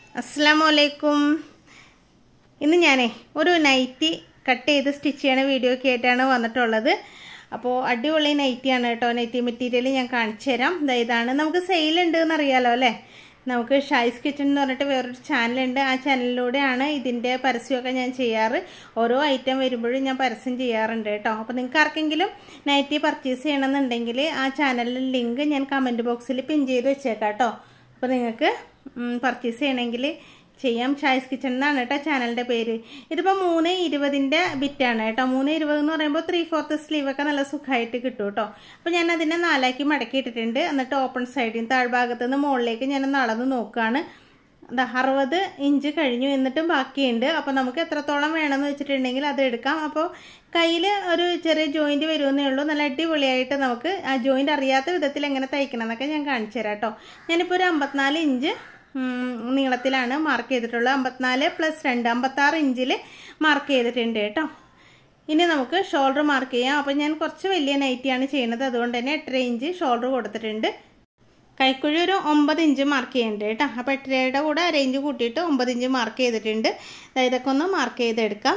അസ്സാം വലൈക്കും ഇന്ന് ഞാനേ ഒരു നൈറ്റി കട്ട് ചെയ്ത് സ്റ്റിച്ച് ചെയ്യണ വീഡിയോ ഒക്കെ ആയിട്ടാണ് വന്നിട്ടുള്ളത് അപ്പോൾ അടിപൊളി നൈറ്റിയാണ് കേട്ടോ നൈറ്റി മെറ്റീരിയൽ ഞാൻ കാണിച്ചു തരാം ദാ ഇതാണ് നമുക്ക് സെയിൽ ഉണ്ട് എന്നറിയാലോ അല്ലേ നമുക്ക് ഷൈസ് കിച്ചൺ എന്ന് പറഞ്ഞിട്ട് വേറൊരു ചാനലുണ്ട് ആ ചാനലിലൂടെയാണ് ഇതിൻ്റെ പരസ്യമൊക്കെ ഞാൻ ചെയ്യാറ് ഓരോ ഐറ്റം വരുമ്പോഴും ഞാൻ പരസ്യം ചെയ്യാറുണ്ട് കേട്ടോ അപ്പോൾ നിങ്ങൾക്ക് ആർക്കെങ്കിലും നൈറ്റി പർച്ചേസ് ചെയ്യണമെന്നുണ്ടെങ്കിൽ ആ ചാനലിലെ ലിങ്ക് ഞാൻ കമൻറ്റ് ബോക്സിൽ പിൻ ചെയ്ത് വെച്ചേക്കാം കേട്ടോ അപ്പോൾ നിങ്ങൾക്ക് പർച്ചേസ് ചെയ്യണമെങ്കിൽ ചെയ്യാം ഷായ്സ് കിച്ചൺ എന്നാണ് കേട്ടോ ചാനലിൻ്റെ പേര് ഇതിപ്പോൾ മൂന്ന് ഇരുപതിൻ്റെ ബിറ്റാണ് കേട്ടോ മൂന്ന് ഇരുപത് എന്ന് പറയുമ്പോൾ ത്രീ ഫോർത്ത് സ്ലീവൊക്കെ നല്ല സുഖമായിട്ട് കിട്ടും കേട്ടോ അപ്പോൾ ഞാൻ അതിനെ നാലാക്കി മടക്കി ഇട്ടിട്ടുണ്ട് എന്നിട്ട് ഓപ്പൺ സൈഡിൽ താഴ്ഭാഗത്ത് നിന്ന് മുകളിലേക്ക് ഞാൻ നടന്ന് നോക്കുകയാണ് എന്താ അറുപത് ഇഞ്ച് കഴിഞ്ഞു എന്നിട്ടും ബാക്കിയുണ്ട് അപ്പോൾ നമുക്ക് എത്രത്തോളം വേണമെന്ന് വെച്ചിട്ടുണ്ടെങ്കിൽ അത് എടുക്കാം അപ്പോൾ കയ്യിൽ ഒരു ചെറിയ ജോയിൻറ്റ് വരുമെന്നേ ഉള്ളൂ നല്ല അടിപൊളിയായിട്ട് നമുക്ക് ആ ജോയിൻറ്റ് അറിയാത്ത വിധത്തിൽ എങ്ങനെ തയ്ക്കണം എന്നൊക്കെ ഞാൻ കാണിച്ചു തരാം കേട്ടോ ഞാനിപ്പോൾ ഒരു അമ്പത്തിനാല് ഇഞ്ച് നീളത്തിലാണ് മാർക്ക് ചെയ്തിട്ടുള്ളത് അമ്പത്തിനാല് പ്ലസ് രണ്ട് അമ്പത്താറ് ഇഞ്ചിൽ മാർക്ക് ചെയ്തിട്ടുണ്ട് കേട്ടോ ഇനി നമുക്ക് ഷോൾഡർ മാർക്ക് ചെയ്യാം അപ്പോൾ ഞാൻ കുറച്ച് വലിയ നൈറ്റിയാണ് ചെയ്യുന്നത് അതുകൊണ്ട് തന്നെ എട്ടര ഇഞ്ച് ഷോൾഡർ കൊടുത്തിട്ടുണ്ട് കൈക്കുഴി ഒരു ഒമ്പത് ഇഞ്ച് മാർക്ക് ചെയ്യുന്നുണ്ട് കേട്ടോ അപ്പോൾ എട്ടരയുടെ കൂടെ അര ഇഞ്ച് കൂട്ടിയിട്ട് ഒമ്പത് ഇഞ്ച് മാർക്ക് ചെയ്തിട്ടുണ്ട് ഇതൊക്കെ ഒന്ന് മാർക്ക് ചെയ്തെടുക്കാം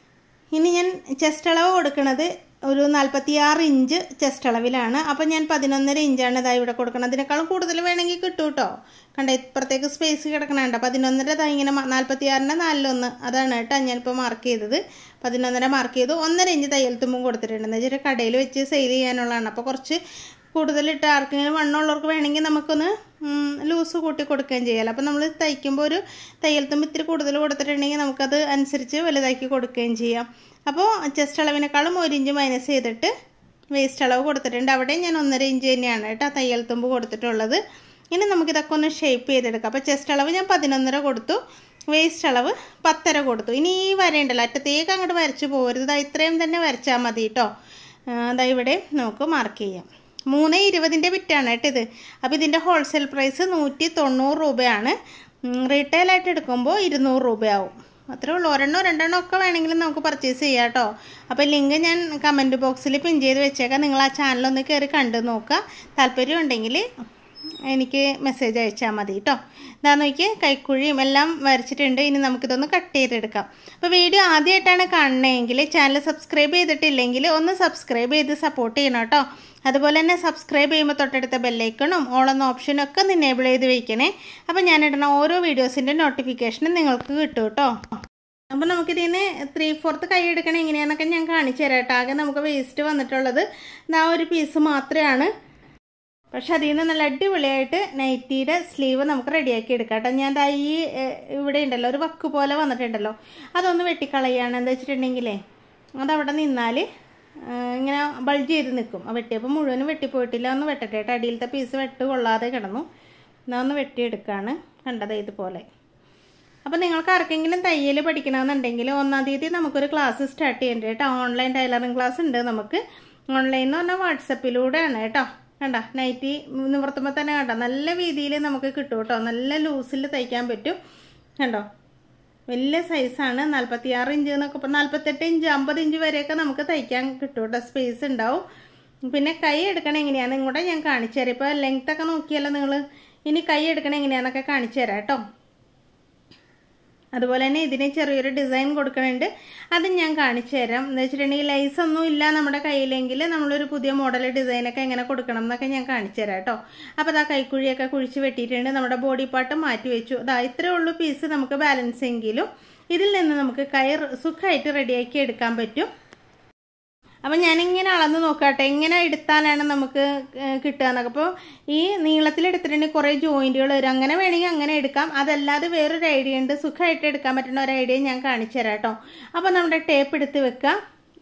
ഇനി ഞാൻ ചെസ്റ്റ് അളവ് കൊടുക്കുന്നത് ഒരു നാൽപ്പത്തിയാറ് ഇഞ്ച് ചെസ്റ്റ് അളവിലാണ് അപ്പോൾ ഞാൻ പതിനൊന്നര ഇഞ്ചാണ് ഇതാ ഇവിടെ കൊടുക്കണം അതിനേക്കാളും കൂടുതൽ വേണമെങ്കിൽ കിട്ടും കേട്ടോ കണ്ട ഇപ്പുറത്തേക്ക് സ്പേസ് കിടക്കണണ്ട പതിനൊന്നര ഇതാ ഇങ്ങനെ നാൽപ്പത്തിയാറിൻ്റെ നാലിലൊന്ന് അതാണ് കേട്ടോ ഞാനിപ്പോൾ മാർക്ക് ചെയ്തത് പതിനൊന്നര മാർക്ക് ചെയ്തു ഒന്നര ഇഞ്ച് തയ്യൽ തുമ്പും കൊടുത്തിട്ടുണ്ട് എന്ന് വെച്ചാൽ കടയിൽ വെച്ച് സെയിൽ ചെയ്യാനുള്ളതാണ് അപ്പോൾ കുറച്ച് കൂടുതലിട്ട് ആർക്കെങ്കിലും വണ്ണമുള്ളവർക്ക് വേണമെങ്കിൽ നമുക്കൊന്ന് ലൂസ് കൂട്ടി കൊടുക്കുകയും ചെയ്യാം അപ്പോൾ നമ്മൾ തയ്ക്കുമ്പോൾ ഒരു തയ്യൽ തുമ്പ് ഇത്തിരി കൂടുതൽ കൊടുത്തിട്ടുണ്ടെങ്കിൽ നമുക്കത് അനുസരിച്ച് വലുതാക്കി കൊടുക്കുകയും ചെയ്യാം അപ്പോൾ ചെസ്റ്റ് അളവിനേക്കാളും ഒരു ഇഞ്ച് മൈനസ് ചെയ്തിട്ട് വേസ്റ്റ് അളവ് കൊടുത്തിട്ടുണ്ട് അവിടെ ഞാൻ ഒന്നര ഇഞ്ച് തന്നെയാണ് കേട്ടോ തയ്യൽ തുമ്പ് കൊടുത്തിട്ടുള്ളത് ഇനി നമുക്കിതൊക്കെ ഒന്ന് ഷേപ്പ് ചെയ്തെടുക്കാം അപ്പോൾ ചെസ്റ്റ് അളവ് ഞാൻ പതിനൊന്നര കൊടുത്തു വേസ്റ്റ് അളവ് പത്തര കൊടുത്തു ഇനി ഈ വരയുണ്ടല്ലോ അറ്റത്തേക്ക് അങ്ങോട്ട് വരച്ച് പോകരുത് ഇത്രയും തന്നെ വരച്ചാൽ മതി കേട്ടോ അതാ ഇവിടെ നമുക്ക് മാർക്ക് ചെയ്യാം മൂന്ന് ഇരുപതിൻ്റെ ബിറ്റാണ് കേട്ടോ ഇത് അപ്പോൾ ഇതിൻ്റെ ഹോൾസെയിൽ പ്രൈസ് നൂറ്റി തൊണ്ണൂറ് രൂപയാണ് റീറ്റെയിലായിട്ട് എടുക്കുമ്പോൾ ഇരുന്നൂറ് രൂപയാവും അത്രേ ഉള്ളൂ ഒരെണ്ണോ രണ്ടെണ്ണോ ഒക്കെ വേണമെങ്കിലും നമുക്ക് പർച്ചേസ് ചെയ്യാം കേട്ടോ അപ്പോൾ ലിങ്ക് ഞാൻ കമൻറ്റ് ബോക്സിൽ പിൻ ചെയ്ത് വെച്ചേക്കാം നിങ്ങൾ ആ ചാനലൊന്ന് കയറി കണ്ടു നോക്കുക താല്പര്യം ഉണ്ടെങ്കിൽ എനിക്ക് മെസ്സേജ് അയച്ചാൽ മതി കേട്ടോ ഇതാ നോക്കി കൈക്കുഴിയും എല്ലാം വരച്ചിട്ടുണ്ട് ഇനി നമുക്കിതൊന്ന് കട്ട് ചെയ്തെടുക്കാം അപ്പോൾ വീഡിയോ ആദ്യമായിട്ടാണ് കാണണമെങ്കിൽ ചാനൽ സബ്സ്ക്രൈബ് ചെയ്തിട്ടില്ലെങ്കിൽ ഒന്ന് സബ്സ്ക്രൈബ് ചെയ്ത് സപ്പോർട്ട് ചെയ്യണം കേട്ടോ അതുപോലെ തന്നെ സബ്സ്ക്രൈബ് ചെയ്യുമ്പോൾ തൊട്ടടുത്ത ബെല്ലൈക്കണും ഓളെന്ന ഓപ്ഷനും ഒക്കെ ഒന്ന് എനേബിൾ ചെയ്ത് വയ്ക്കണേ അപ്പോൾ ഞാനിടുന്ന ഓരോ വീഡിയോസിൻ്റെ നോട്ടിഫിക്കേഷനും നിങ്ങൾക്ക് കിട്ടും കേട്ടോ അപ്പോൾ നമുക്കിതിൽ നിന്ന് ത്രീ ഫോർത്ത് കൈ എടുക്കണം എങ്ങനെയാണെന്നൊക്കെ ഞാൻ കാണിച്ചു തരാം കേട്ടോ ആകെ നമുക്ക് വേസ്റ്റ് വന്നിട്ടുള്ളത് ഇതാ ഒരു പീസ് മാത്രമാണ് പക്ഷെ അതിൽ നിന്ന് നല്ല അടിപൊളിയായിട്ട് നൈറ്റിയുടെ സ്ലീവ് നമുക്ക് റെഡിയാക്കി എടുക്കാം കേട്ടോ ഞാൻ ദാ ഈ ഇവിടെ ഉണ്ടല്ലോ ഒരു വക്ക് പോലെ വന്നിട്ടുണ്ടല്ലോ അതൊന്ന് വെട്ടിക്കളയാണ് എന്താ വെച്ചിട്ടുണ്ടെങ്കിലേ അതവിടെ നിന്നാൽ ഇങ്ങനെ ബൾജ് ചെയ്ത് നിൽക്കും ആ വെട്ടിയപ്പോൾ മുഴുവനും വെട്ടിപ്പോയിട്ടില്ല ഒന്ന് വെട്ടട്ടെ കേട്ടോ അടിയിലത്തെ പീസ് വെട്ട് കൊള്ളാതെ കിടന്നു എന്നാൽ ഒന്ന് വെട്ടിയെടുക്കുകയാണ് കണ്ടത് ഇതുപോലെ അപ്പോൾ നിങ്ങൾക്ക് ആർക്കെങ്കിലും തയ്യൽ പഠിക്കണമെന്നുണ്ടെങ്കിൽ ഒന്നാം തീയതി നമുക്കൊരു ക്ലാസ് സ്റ്റാർട്ട് ചെയ്യേണ്ടത് കേട്ടോ ഓൺലൈൻ ടൈലറിങ് ക്ലാസ് ഉണ്ട് നമുക്ക് ഓൺലൈൻ എന്ന് പറഞ്ഞാൽ വാട്സപ്പിലൂടെയാണ് കേട്ടോ കണ്ട നൈറ്റി നിവർത്തുമ്പോൾ തന്നെ കണ്ട നല്ല രീതിയിൽ നമുക്ക് കിട്ടും കേട്ടോ നല്ല ലൂസിൽ തയ്ക്കാൻ പറ്റും കണ്ടോ വലിയ സൈസാണ് നാൽപ്പത്തിയാറ് ഇഞ്ച് എന്നൊക്കെ ഇപ്പോൾ നാൽപ്പത്തെട്ട് ഇഞ്ച് അമ്പത് ഇഞ്ച് വരെയൊക്കെ നമുക്ക് തയ്ക്കാൻ കിട്ടും കേട്ടോ സ്പേസ് ഉണ്ടാവും പിന്നെ കൈ എടുക്കണ എങ്ങനെയാണ് ഇങ്ങോട്ട് ഞാൻ കാണിച്ചു തരാം ഇപ്പോൾ ലെങ്ത് ഒക്കെ നോക്കിയല്ലോ നിങ്ങൾ ഇനി കൈ എടുക്കണ എങ്ങനെയാണെന്നൊക്കെ കാണിച്ചു തരാം കേട്ടോ അതുപോലെ തന്നെ ഇതിന് ചെറിയൊരു ഡിസൈൻ കൊടുക്കുന്നുണ്ട് അത് ഞാൻ കാണിച്ചു തരാം എന്ന് വെച്ചിട്ടുണ്ടെങ്കിൽ ലൈസ് ഒന്നും ഇല്ല നമ്മുടെ കയ്യിലെങ്കിൽ നമ്മളൊരു പുതിയ മോഡൽ ഡിസൈനൊക്കെ എങ്ങനെ കൊടുക്കണം എന്നൊക്കെ ഞാൻ കാണിച്ചു തരാം കേട്ടോ അപ്പോൾ അതാ കൈക്കുഴിയൊക്കെ കുഴിച്ച് വെട്ടിയിട്ടുണ്ട് നമ്മുടെ ബോഡി പാർട്ട് മാറ്റി വെച്ചു അതാ ഇത്രയേ ഉള്ളൂ പീസ് നമുക്ക് ബാലൻസ് എങ്കിലും ഇതിൽ നിന്ന് നമുക്ക് കയർ സുഖമായിട്ട് റെഡിയാക്കി എടുക്കാൻ പറ്റും അപ്പം ഞാനിങ്ങനെ അളന്ന് നോക്കട്ടെ എങ്ങനെ എടുത്താലാണ് നമുക്ക് കിട്ടുക എന്നൊക്കെ അപ്പോൾ ഈ നീളത്തിൽ എടുത്തിട്ടുണ്ടെങ്കിൽ കുറേ ജോയിൻറ്റുകൾ വരും അങ്ങനെ വേണമെങ്കിൽ അങ്ങനെ എടുക്കാം അതല്ലാതെ വേറൊരു ഐഡിയ ഉണ്ട് സുഖമായിട്ട് എടുക്കാൻ പറ്റുന്ന ഒരു ഐഡിയ ഞാൻ കാണിച്ചു തരാം കേട്ടോ അപ്പോൾ നമ്മുടെ ടേപ്പ് എടുത്ത് വെക്കാം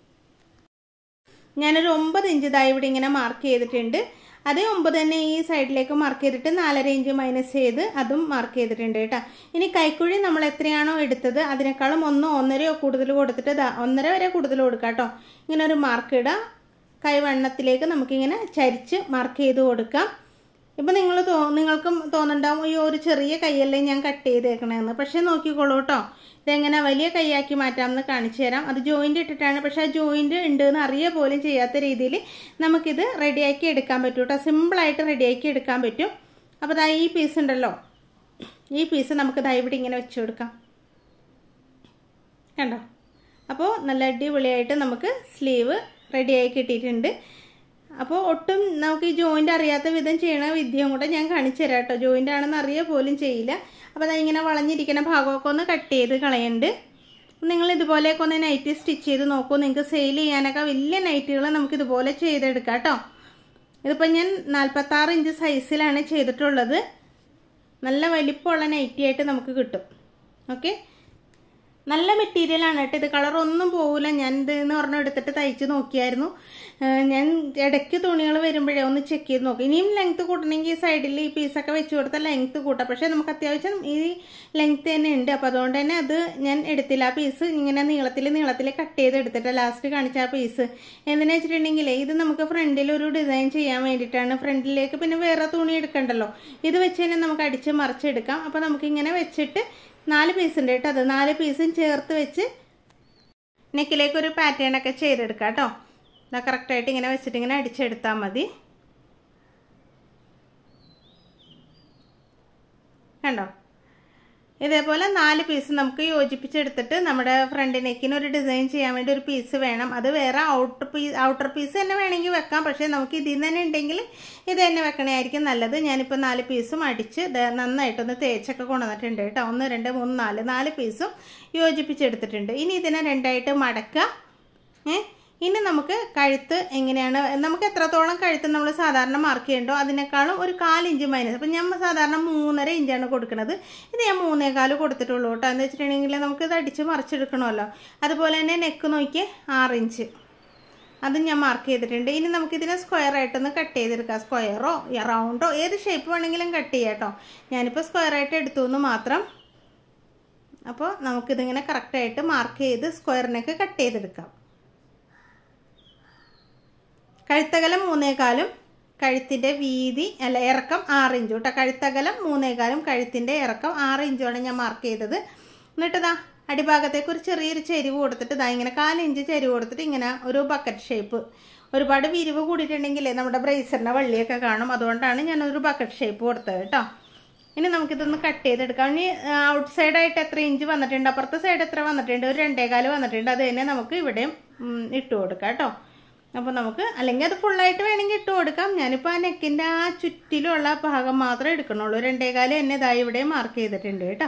ഞാനൊരു ഒമ്പത് ഇഞ്ച് ഇതായി ഇവിടെ ഇങ്ങനെ മാർക്ക് ചെയ്തിട്ടുണ്ട് അതേ ഒമ്പത് തന്നെ ഈ സൈഡിലേക്ക് മാർക്ക് ചെയ്തിട്ട് നാലര ഇഞ്ച് മൈനസ് ചെയ്ത് അതും മാർക്ക് ചെയ്തിട്ടുണ്ട് കേട്ടോ ഇനി കൈക്കുഴി നമ്മൾ എത്രയാണോ എടുത്തത് അതിനേക്കാളും ഒന്നോ ഒന്നരയോ കൂടുതൽ കൊടുത്തിട്ട് ഒന്നര വരെ കൂടുതൽ കൊടുക്കാം കേട്ടോ ഇങ്ങനെ ഒരു മാർക്ക് ഇടാം കൈവണ്ണത്തിലേക്ക് നമുക്കിങ്ങനെ ചരിച്ച് മാർക്ക് ചെയ്ത് കൊടുക്കാം ഇപ്പം നിങ്ങൾ തോ നിങ്ങൾക്കും തോന്നുന്നുണ്ടാവും ഈ ഒരു ചെറിയ കൈയല്ലേ ഞാൻ കട്ട് ചെയ്തേക്കണേന്ന് പക്ഷേ നോക്കിക്കോളൂ കേട്ടോ ഇതെങ്ങനെ വലിയ കൈയാക്കി മാറ്റാമെന്ന് കാണിച്ചു തരാം അത് ജോയിൻ്റ് ഇട്ടിട്ടാണ് പക്ഷേ ആ ജോയിൻ്റ് ഉണ്ട് എന്ന് അറിയ പോലും ചെയ്യാത്ത രീതിയിൽ നമുക്കിത് റെഡിയാക്കി എടുക്കാൻ പറ്റും കേട്ടോ സിമ്പിളായിട്ട് റെഡിയാക്കി എടുക്കാൻ പറ്റും അപ്പോൾ അതാ ഈ പീസ് ഉണ്ടല്ലോ ഈ പീസ് നമുക്ക് ദാ ഇവിടെ ഇങ്ങനെ വെച്ച് കൊടുക്കാം കണ്ടോ അപ്പോൾ നല്ല അടിപൊളിയായിട്ട് നമുക്ക് സ്ലീവ് റെഡിയായി കിട്ടിയിട്ടുണ്ട് അപ്പോൾ ഒട്ടും നമുക്ക് ഈ ജോയിൻ്റ് അറിയാത്ത വിധം ചെയ്യണ വിദ്യയും കൂടെ ഞാൻ കാണിച്ചു തരാം കേട്ടോ ജോയിൻ്റ് ആണെന്ന് അറിയുക പോലും ചെയ്യില്ല അപ്പോൾ അത് ഇങ്ങനെ വളഞ്ഞിരിക്കുന്ന ഭാഗമൊക്കെ ഒന്ന് കട്ട് ചെയ്ത് കളയുന്നുണ്ട് നിങ്ങൾ ഇതുപോലെയൊക്കെ ഒന്ന് നൈറ്റ് സ്റ്റിച്ച് ചെയ്ത് നോക്കൂ നിങ്ങൾക്ക് സെയിൽ ചെയ്യാനൊക്കെ വലിയ നൈറ്റുകൾ നമുക്ക് ഇതുപോലെ ചെയ്തെടുക്കാം കേട്ടോ ഇതിപ്പോൾ ഞാൻ നാൽപ്പത്താറ് ഇഞ്ച് സൈസിലാണ് ചെയ്തിട്ടുള്ളത് നല്ല വലിപ്പമുള്ള നൈറ്റി ആയിട്ട് നമുക്ക് കിട്ടും ഓക്കെ നല്ല മെറ്റീരിയലാണ് കേട്ടോ ഇത് കളറൊന്നും പോകില്ല ഞാൻ ഇത് എന്ന് പറഞ്ഞ് എടുത്തിട്ട് തയ്ച്ച് നോക്കിയായിരുന്നു ഏഹ് ഞാൻ ഇടയ്ക്ക് തുണികൾ വരുമ്പോഴേ ഒന്ന് ചെക്ക് ചെയ്ത് നോക്കി ഇനിയും ലെങ്ത് കൂട്ടണമെങ്കിൽ ഈ സൈഡിൽ ഈ പീസൊക്കെ വെച്ച് കൊടുത്താൽ ലെങ്ത് കൂട്ടാം പക്ഷേ നമുക്ക് അത്യാവശ്യം ഈ ലെങ്ത് തന്നെ ഉണ്ട് അപ്പോൾ അതുകൊണ്ട് തന്നെ അത് ഞാൻ എടുത്തില്ല ആ പീസ് ഇങ്ങനെ നീളത്തിൽ നീളത്തിൽ കട്ട് ചെയ്ത് എടുത്തിട്ട് ലാസ്റ്റ് കാണിച്ച ആ പീസ് എന്തിനാ വെച്ചിട്ടുണ്ടെങ്കിൽ ഇത് നമുക്ക് ഫ്രണ്ടിൽ ഒരു ഡിസൈൻ ചെയ്യാൻ വേണ്ടിയിട്ടാണ് ഫ്രണ്ടിലേക്ക് പിന്നെ വേറെ തുണി എടുക്കണ്ടല്ലോ ഇത് വെച്ച് തന്നെ നമുക്ക് അടിച്ച് മറിച്ചെടുക്കാം അപ്പോൾ നമുക്കിങ്ങനെ വെച്ചിട്ട് നാല് പീസ് ഉണ്ട് കേട്ടോ അത് നാല് പീസും ചേർത്ത് വെച്ച് നെക്കിലേക്ക് ഒരു പാറ്റേൺ ഒക്കെ ചെയ്തെടുക്കാം കേട്ടോ ഇതാ കറക്റ്റായിട്ട് ഇങ്ങനെ വെച്ചിട്ട് ഇങ്ങനെ അടിച്ചെടുത്താൽ മതി കണ്ടോ ഇതേപോലെ നാല് പീസ് നമുക്ക് യോജിപ്പിച്ചെടുത്തിട്ട് നമ്മുടെ ഫ്രണ്ട് നെക്കിന് ഒരു ഡിസൈൻ ചെയ്യാൻ വേണ്ടി ഒരു പീസ് വേണം അത് വേറെ ഔട്ടർ പീസ് ഔട്ടർ പീസ് തന്നെ വേണമെങ്കിൽ വെക്കാം പക്ഷേ നമുക്ക് ഇതിൽ നിന്ന് തന്നെ ഉണ്ടെങ്കിൽ ഇത് തന്നെ വെക്കണമായിരിക്കും നല്ലത് ഞാനിപ്പോൾ നാല് പീസും അടിച്ച് ദേ നന്നായിട്ടൊന്ന് തേച്ചൊക്കെ കൊണ്ടുവന്നിട്ടുണ്ട് കേട്ടോ ഒന്ന് രണ്ട് മൂന്ന് നാല് നാല് പീസും യോജിപ്പിച്ചെടുത്തിട്ടുണ്ട് ഇനി ഇതിനെ രണ്ടായിട്ട് മടക്കുക ഏ ഇനി നമുക്ക് കഴുത്ത് എങ്ങനെയാണ് നമുക്ക് എത്രത്തോളം കഴുത്ത് നമ്മൾ സാധാരണ മാർക്ക് ചെയ്യണ്ടോ അതിനേക്കാളും ഒരു കാലിഞ്ച് മൈനസ് അപ്പം ഞാൻ സാധാരണ മൂന്നര ഇഞ്ചാണ് കൊടുക്കുന്നത് ഇത് ഞാൻ മൂന്നേകാല് കൊടുത്തിട്ടുള്ളൂ കേട്ടോ എന്താ വെച്ചിട്ടുണ്ടെങ്കിൽ നമുക്ക് ഇത് അടിച്ച് മറിച്ചെടുക്കണമല്ലോ അതുപോലെ തന്നെ നെക്ക് നോക്കി ആറ് ഇഞ്ച് അതും ഞാൻ മാർക്ക് ചെയ്തിട്ടുണ്ട് ഇനി നമുക്കിതിനെ സ്ക്വയർ ആയിട്ടൊന്ന് കട്ട് ചെയ്തെടുക്കാം സ്ക്വയറോ റൗണ്ടോ ഏത് ഷേപ്പ് വേണമെങ്കിലും കട്ട് ചെയ്യാം കേട്ടോ ഞാനിപ്പോൾ സ്ക്വയർ ആയിട്ട് എടുത്തു എന്ന് മാത്രം അപ്പോൾ നമുക്കിതിങ്ങനെ കറക്റ്റായിട്ട് മാർക്ക് ചെയ്ത് സ്ക്വയറിനൊക്കെ കട്ട് ചെയ്തെടുക്കാം കഴുത്തകലം മൂന്നേകാലും കഴുത്തിൻ്റെ വീതി അല്ല ഇറക്കം ആറ് ഇഞ്ച് കേട്ടോ കഴുത്തകലം മൂന്നേകാലും കഴുത്തിൻ്റെ ഇറക്കം ആറ് ഇഞ്ചുമാണ് ഞാൻ മാർക്ക് ചെയ്തത് എന്നിട്ടതാ അടിഭാഗത്തേക്ക് ഒരു ചെറിയൊരു ചെരിവ് കൊടുത്തിട്ട് ഇതാ ഇങ്ങനെ കാലിഞ്ച് ചെരിവ് കൊടുത്തിട്ട് ഇങ്ങനെ ഒരു ബക്കറ്റ് ഷേപ്പ് ഒരുപാട് വിരിവ് കൂടിയിട്ടുണ്ടെങ്കിൽ നമ്മുടെ ബ്രേസറിൻ്റെ വള്ളിയൊക്കെ കാണും അതുകൊണ്ടാണ് ഞാനൊരു ബക്കറ്റ് ഷേപ്പ് കൊടുത്തത് കേട്ടോ ഇനി നമുക്കിതൊന്ന് കട്ട് ചെയ്തെടുക്കാം ഇനി ഔട്ട് സൈഡായിട്ട് എത്ര ഇഞ്ച് വന്നിട്ടുണ്ട് അപ്പുറത്തെ സൈഡ് എത്ര വന്നിട്ടുണ്ട് ഒരു രണ്ടേകാല് വന്നിട്ടുണ്ട് അത് തന്നെ നമുക്ക് ഇവിടെയും ഇട്ട് കൊടുക്കാം കേട്ടോ അപ്പോൾ നമുക്ക് അല്ലെങ്കിൽ അത് ഫുള്ളായിട്ട് വേണമെങ്കിൽ ഇട്ട് കൊടുക്കാം ഞാനിപ്പോൾ ആ നെക്കിൻ്റെ ആ ചുറ്റിലുള്ള ഭാഗം മാത്രമേ എടുക്കണുള്ളൂ രണ്ടേകാല് തന്നെ ഇതായി ഇവിടെ മാർക്ക് ചെയ്തിട്ടുണ്ട് കേട്ടോ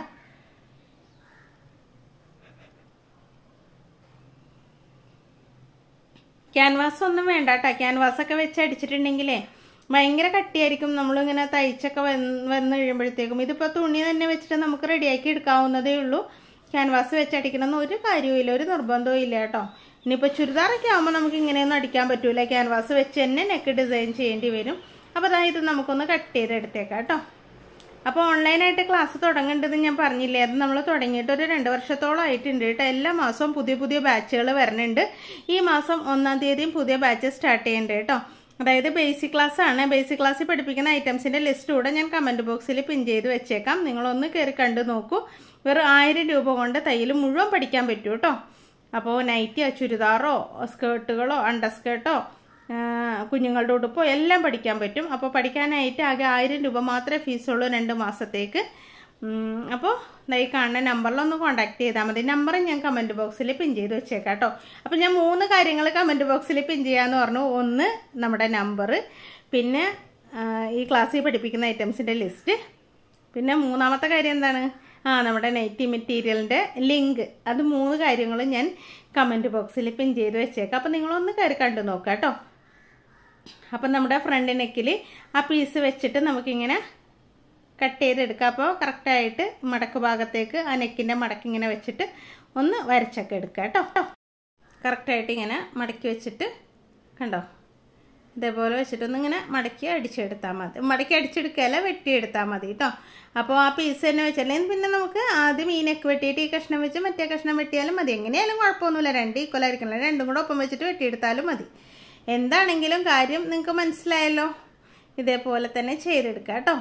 ക്യാൻവാസ് ഒന്നും വേണ്ട കേട്ടോ ക്യാൻവാസ് ഒക്കെ വെച്ച് അടിച്ചിട്ടുണ്ടെങ്കിലേ ഭയങ്കര കട്ടിയായിരിക്കും നമ്മളിങ്ങനെ തയ്ച്ചൊക്കെ വന്ന് വന്ന് കഴിയുമ്പോഴത്തേക്കും ഇതിപ്പോൾ തുണി തന്നെ വെച്ചിട്ട് നമുക്ക് റെഡിയാക്കി എടുക്കാവുന്നതേ ഉള്ളൂ ക്യാൻവാസ് വെച്ച് അടിക്കണമെന്ന് ഒരു കാര്യവും ഒരു നിർബന്ധവും ഇല്ല കേട്ടോ ഇനിയിപ്പോൾ ചുരിദാറൊക്കെ ആകുമ്പോൾ നമുക്ക് ഇങ്ങനെയൊന്നും അടിക്കാൻ പറ്റൂല ക്യാൻവാസ് വെച്ച് തന്നെ നെക്ക് ഡിസൈൻ ചെയ്യേണ്ടി വരും അപ്പോൾ അതായത് ഇത് നമുക്കൊന്ന് കട്ട് ചെയ്തെടുത്തേക്കാം കേട്ടോ അപ്പോൾ ഓൺലൈനായിട്ട് ക്ലാസ് തുടങ്ങേണ്ടത് ഞാൻ പറഞ്ഞില്ലേ അത് നമ്മൾ തുടങ്ങിയിട്ട് ഒരു രണ്ട് വർഷത്തോളം ആയിട്ടുണ്ട് കേട്ടോ എല്ലാ മാസവും പുതിയ പുതിയ ബാച്ചുകൾ വരുന്നുണ്ട് ഈ മാസം ഒന്നാം തീയതിയും പുതിയ ബാച്ച് സ്റ്റാർട്ട് ചെയ്യുന്നുണ്ട് കേട്ടോ അതായത് ബേസിക് ക്ലാസ് ആണ് ബേസിക് ക്ലാസ്സിൽ പഠിപ്പിക്കുന്ന ഐറ്റംസിന്റെ ലിസ്റ്റ് കൂടെ ഞാൻ കമന്റ് ബോക്സിൽ പിൻ ചെയ്ത് വെച്ചേക്കാം നിങ്ങളൊന്ന് കയറി കണ്ടു നോക്കൂ വെറും ആയിരം രൂപ കൊണ്ട് തയ്യൽ മുഴുവൻ പഠിക്കാൻ പറ്റൂ കേട്ടോ അപ്പോൾ നൈറ്റിയോ ചുരിദാറോ സ്കേർട്ടുകളോ അണ്ടർസ്കേർട്ടോ കുഞ്ഞുങ്ങളുടെ ഉടുപ്പോ എല്ലാം പഠിക്കാൻ പറ്റും അപ്പോൾ പഠിക്കാനായിട്ട് ആകെ ആയിരം രൂപ മാത്രമേ ഫീസുള്ളൂ രണ്ട് മാസത്തേക്ക് അപ്പോൾ ഈ കാണുന്ന നമ്പറിലൊന്ന് കോൺടാക്ട് ചെയ്താൽ മതി നമ്പർ ഞാൻ കമൻറ്റ് ബോക്സിൽ പിൻ ചെയ്ത് വെച്ചേക്കാം കേട്ടോ അപ്പോൾ ഞാൻ മൂന്ന് കാര്യങ്ങൾ കമൻറ്റ് ബോക്സിൽ പിൻ ചെയ്യാമെന്ന് പറഞ്ഞു ഒന്ന് നമ്മുടെ നമ്പർ പിന്നെ ഈ ക്ലാസ്സിൽ പഠിപ്പിക്കുന്ന ഐറ്റംസിൻ്റെ ലിസ്റ്റ് പിന്നെ മൂന്നാമത്തെ കാര്യം എന്താണ് ആ നമ്മുടെ നൈറ്റി മെറ്റീരിയലിൻ്റെ ലിങ്ക് അത് മൂന്ന് കാര്യങ്ങളും ഞാൻ കമൻറ്റ് ബോക്സിൽ പിൻ ചെയ്ത് വെച്ചേക്കാം അപ്പോൾ നിങ്ങളൊന്ന് കയറി കണ്ടു നോക്കാം കേട്ടോ അപ്പം നമ്മുടെ ഫ്രണ്ട് നെക്കിൽ ആ പീസ് വെച്ചിട്ട് നമുക്കിങ്ങനെ കട്ട് ചെയ്തെടുക്കാം അപ്പോൾ കറക്റ്റായിട്ട് മടക്ക് ഭാഗത്തേക്ക് ആ നെക്കിൻ്റെ മടക്ക് ഇങ്ങനെ വെച്ചിട്ട് ഒന്ന് വരച്ചൊക്കെ എടുക്കാം കേട്ടോ കറക്റ്റായിട്ട് ഇങ്ങനെ മടക്കി വെച്ചിട്ട് കണ്ടോ ഇതേപോലെ വെച്ചിട്ടൊന്ന് ഇങ്ങനെ മടക്കി അടിച്ചെടുത്താൽ മതി മടക്കി അടിച്ചെടുക്കുകയല്ല വെട്ടിയെടുത്താൽ മതി കേട്ടോ അപ്പോൾ ആ പീസ് തന്നെ വെച്ചിട്ടുണ്ടെങ്കിൽ പിന്നെ നമുക്ക് ആദ്യം ഈ നെക്ക് വെട്ടിയിട്ട് ഈ കഷ്ണം വെച്ച് മറ്റേ കഷ്ണം വെട്ടിയാലും മതി എങ്ങനെയായാലും കുഴപ്പമൊന്നുമില്ല രണ്ട് ഈക്വൽ ആയിരിക്കണം രണ്ടും കൂടെ ഒപ്പം വെച്ചിട്ട് വെട്ടിയെടുത്താലും മതി എന്താണെങ്കിലും കാര്യം നിങ്ങൾക്ക് മനസ്സിലായല്ലോ ഇതേപോലെ തന്നെ ചെയ്തെടുക്കാം കേട്ടോ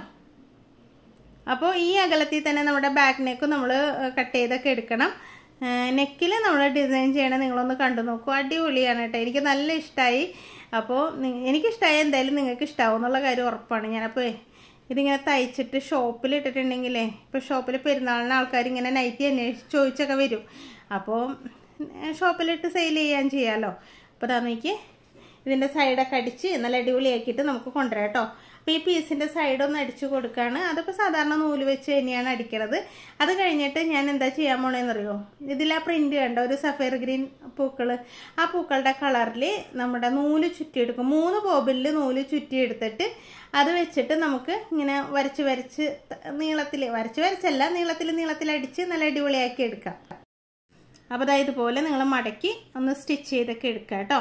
അപ്പോൾ ഈ അകലത്തിൽ തന്നെ നമ്മുടെ ബാക്ക് നെക്ക് നമ്മൾ കട്ട് ചെയ്തൊക്കെ എടുക്കണം നെക്കിൽ നമ്മൾ ഡിസൈൻ ചെയ്യണം നിങ്ങളൊന്ന് കണ്ടു നോക്കൂ അടിപൊളിയാണ് കേട്ടോ എനിക്ക് നല്ല ഇഷ്ടമായി അപ്പോൾ എനിക്കിഷ്ടമായി എന്തായാലും നിങ്ങൾക്ക് ഇഷ്ടമാവും എന്നുള്ള കാര്യം ഉറപ്പാണ് ഞാനപ്പോൾ ഇതിങ്ങനെ തയ്ച്ചിട്ട് ഷോപ്പിൽ ഇട്ടിട്ടുണ്ടെങ്കിലേ ഇപ്പോൾ ഷോപ്പിൽ പെരുന്നാളിന് ആൾക്കാർ ഇങ്ങനെ നൈറ്റി അന്വേഷിച്ച് ചോദിച്ചൊക്കെ വരും അപ്പോൾ ഷോപ്പിലിട്ട് സെയിൽ ചെയ്യാൻ ചെയ്യാമല്ലോ അപ്പോൾ അതാ നോക്കി ഇതിൻ്റെ സൈഡൊക്കെ അടിച്ച് നല്ല അടിപൊളിയാക്കിയിട്ട് നമുക്ക് കൊണ്ടുവരാം കേട്ടോ അപ്പോൾ ഈ പീസിൻ്റെ സൈഡ് ഒന്ന് അടിച്ചു കൊടുക്കുകയാണ് അതിപ്പോൾ സാധാരണ നൂല് വെച്ച് തന്നെയാണ് അടിക്കണത് അത് കഴിഞ്ഞിട്ട് ഞാൻ എന്താ ചെയ്യാൻ പോണേന്നറിയോ ഇതിൽ ആ പ്രിൻ്റ് കണ്ട ഒരു സഫയർ ഗ്രീൻ പൂക്കൾ ആ പൂക്കളുടെ കളറിൽ നമ്മുടെ നൂല് ചുറ്റിയെടുക്കും മൂന്ന് ബോബിലിൽ നൂല് ചുറ്റിയെടുത്തിട്ട് അത് വെച്ചിട്ട് നമുക്ക് ഇങ്ങനെ വരച്ച് വരച്ച് നീളത്തിൽ വരച്ച് വരച്ചല്ല നീളത്തിൽ നീളത്തിൽ അടിച്ച് നല്ല അടിപൊളിയാക്കി എടുക്കാം അപ്പോൾ അതായത് ഇതുപോലെ നിങ്ങൾ മടക്കി ഒന്ന് സ്റ്റിച്ച് ചെയ്തൊക്കെ എടുക്കുക കേട്ടോ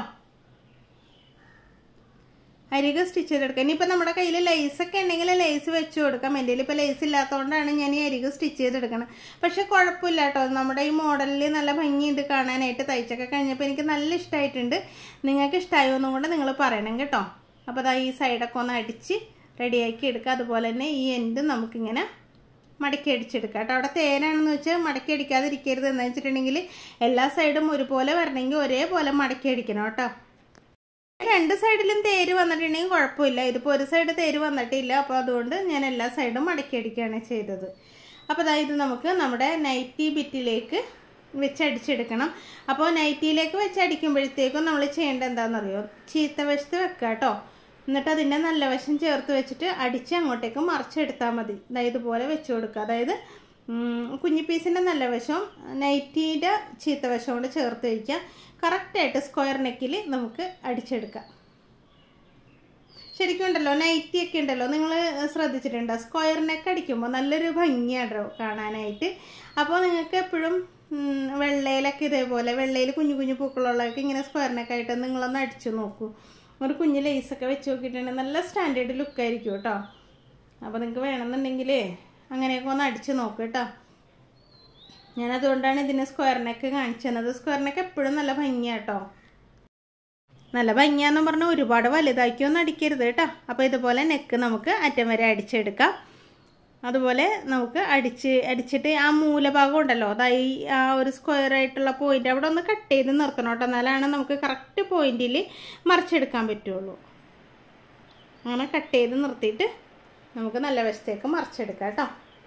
അരികെ സ്റ്റിച്ച് ചെയ്തെടുക്കുക ഇനിയിപ്പോൾ നമ്മുടെ കയ്യിൽ ലേസൊക്കെ ഉണ്ടെങ്കിൽ ലേസ് വെച്ച് കൊടുക്കാം എൻ്റെ ഇപ്പോൾ ലേസ് ഇല്ലാത്തതുകൊണ്ടാണ് ഞാൻ ഈ അരികെ സ്റ്റിച്ച് ചെയ്തെടുക്കണം പക്ഷേ കുഴപ്പമില്ല കേട്ടോ നമ്മുടെ ഈ മോഡലിൽ നല്ല ഭംഗിയുണ്ട് കാണാനായിട്ട് തയ്ച്ചൊക്കെ കഴിഞ്ഞപ്പോൾ എനിക്ക് നല്ല ഇഷ്ടമായിട്ടുണ്ട് നിങ്ങൾക്ക് ഇഷ്ടമായോ എന്നും കൂടെ നിങ്ങൾ പറയണം കേട്ടോ അപ്പോൾ അതാ ഈ സൈഡൊക്കെ ഒന്ന് അടിച്ച് റെഡിയാക്കി എടുക്കുക അതുപോലെ തന്നെ ഈ എൻഡ് നമുക്കിങ്ങനെ മടക്കി അടിച്ചെടുക്കുക കേട്ടോ അവിടെ തേനാണെന്ന് വെച്ചാൽ മടക്കി അടിക്കാതിരിക്കരുത് എന്ന് വെച്ചിട്ടുണ്ടെങ്കിൽ എല്ലാ സൈഡും ഒരുപോലെ വരണമെങ്കിൽ ഒരേപോലെ മടക്കി അടിക്കണം കേട്ടോ രണ്ട് സൈഡിലും തേര് വന്നിട്ടുണ്ടെങ്കിൽ കുഴപ്പമില്ല ഇതിപ്പോൾ ഒരു സൈഡ് തേര് വന്നിട്ടില്ല അപ്പോൾ അതുകൊണ്ട് ഞാൻ എല്ലാ സൈഡും മടക്കി അടിക്കുകയാണ് ചെയ്തത് അപ്പോൾ അതായത് നമുക്ക് നമ്മുടെ നൈറ്റി ബിറ്റിലേക്ക് വെച്ച് അടിച്ചെടുക്കണം അപ്പോൾ നൈറ്റിയിലേക്ക് വെച്ച് അടിക്കുമ്പോഴത്തേക്കും നമ്മൾ ചെയ്യേണ്ടത് എന്താണെന്നറിയോ ചീത്ത വശത്ത് വെക്കുക കേട്ടോ എന്നിട്ട് അതിൻ്റെ നല്ല വശം ചേർത്ത് വെച്ചിട്ട് അടിച്ച് അങ്ങോട്ടേക്ക് മറിച്ചെടുത്താൽ മതി അതായത് ഇതുപോലെ വെച്ച് കൊടുക്കുക അതായത് കുഞ്ഞി പീസിൻ്റെ നല്ല വശം നൈറ്റീൻ്റെ ചീത്ത വശം കൊണ്ട് ചേർത്ത് വയ്ക്കുക കറക്റ്റായിട്ട് സ്ക്വയർ നെക്കിൽ നമുക്ക് അടിച്ചെടുക്കാം ശരിക്കും ഉണ്ടല്ലോ നൈറ്റി ഒക്കെ ഉണ്ടല്ലോ നിങ്ങൾ ശ്രദ്ധിച്ചിട്ടുണ്ടോ സ്ക്വയർ നെക്ക് അടിക്കുമ്പോൾ നല്ലൊരു ഭംഗിയാണോ കാണാനായിട്ട് അപ്പോൾ നിങ്ങൾക്ക് എപ്പോഴും വെള്ളയിലൊക്കെ ഇതേപോലെ വെള്ളയിൽ കുഞ്ഞു കുഞ്ഞു പൂക്കളുള്ളതൊക്കെ ഇങ്ങനെ സ്ക്വയർ നെക്കായിട്ട് നിങ്ങളൊന്ന് അടിച്ചു നോക്കൂ ഒരു കുഞ്ഞ് ലേസൊക്കെ വെച്ച് നോക്കിയിട്ടുണ്ടെങ്കിൽ നല്ല സ്റ്റാൻഡേർഡ് ലുക്കായിരിക്കും കേട്ടോ അപ്പോൾ നിങ്ങൾക്ക് വേണമെന്നുണ്ടെങ്കിൽ അങ്ങനെയൊക്കെ ഒന്ന് അടിച്ച് നോക്ക് കേട്ടോ ഞാൻ അതുകൊണ്ടാണ് ഇതിന് സ്ക്വയർ നെക്ക് കാണിച്ചു തന്നത് സ്ക്വയർ നെക്ക് എപ്പോഴും നല്ല ഭംഗിയാട്ടോ നല്ല ഭംഗിയാന്ന് പറഞ്ഞാൽ ഒരുപാട് വലുതാക്കിയൊന്നും അടിക്കരുത് കേട്ടോ അപ്പോൾ ഇതുപോലെ നെക്ക് നമുക്ക് അറ്റം വരെ അടിച്ചെടുക്കാം അതുപോലെ നമുക്ക് അടിച്ച് അടിച്ചിട്ട് ആ മൂലഭാഗം ഉണ്ടല്ലോ അതായി ആ ഒരു സ്ക്വയർ ആയിട്ടുള്ള പോയിന്റ് അവിടെ ഒന്ന് കട്ട് ചെയ്ത് നിർത്തണം കേട്ടോ എന്നാലാണ് നമുക്ക് കറക്റ്റ് പോയിന്റിൽ മറിച്ചെടുക്കാൻ പറ്റുള്ളൂ അങ്ങനെ കട്ട് ചെയ്ത് നിർത്തിയിട്ട് നമുക്ക് നല്ല വശത്തേക്ക് മറിച്ചെടുക്കാം കേട്ടോ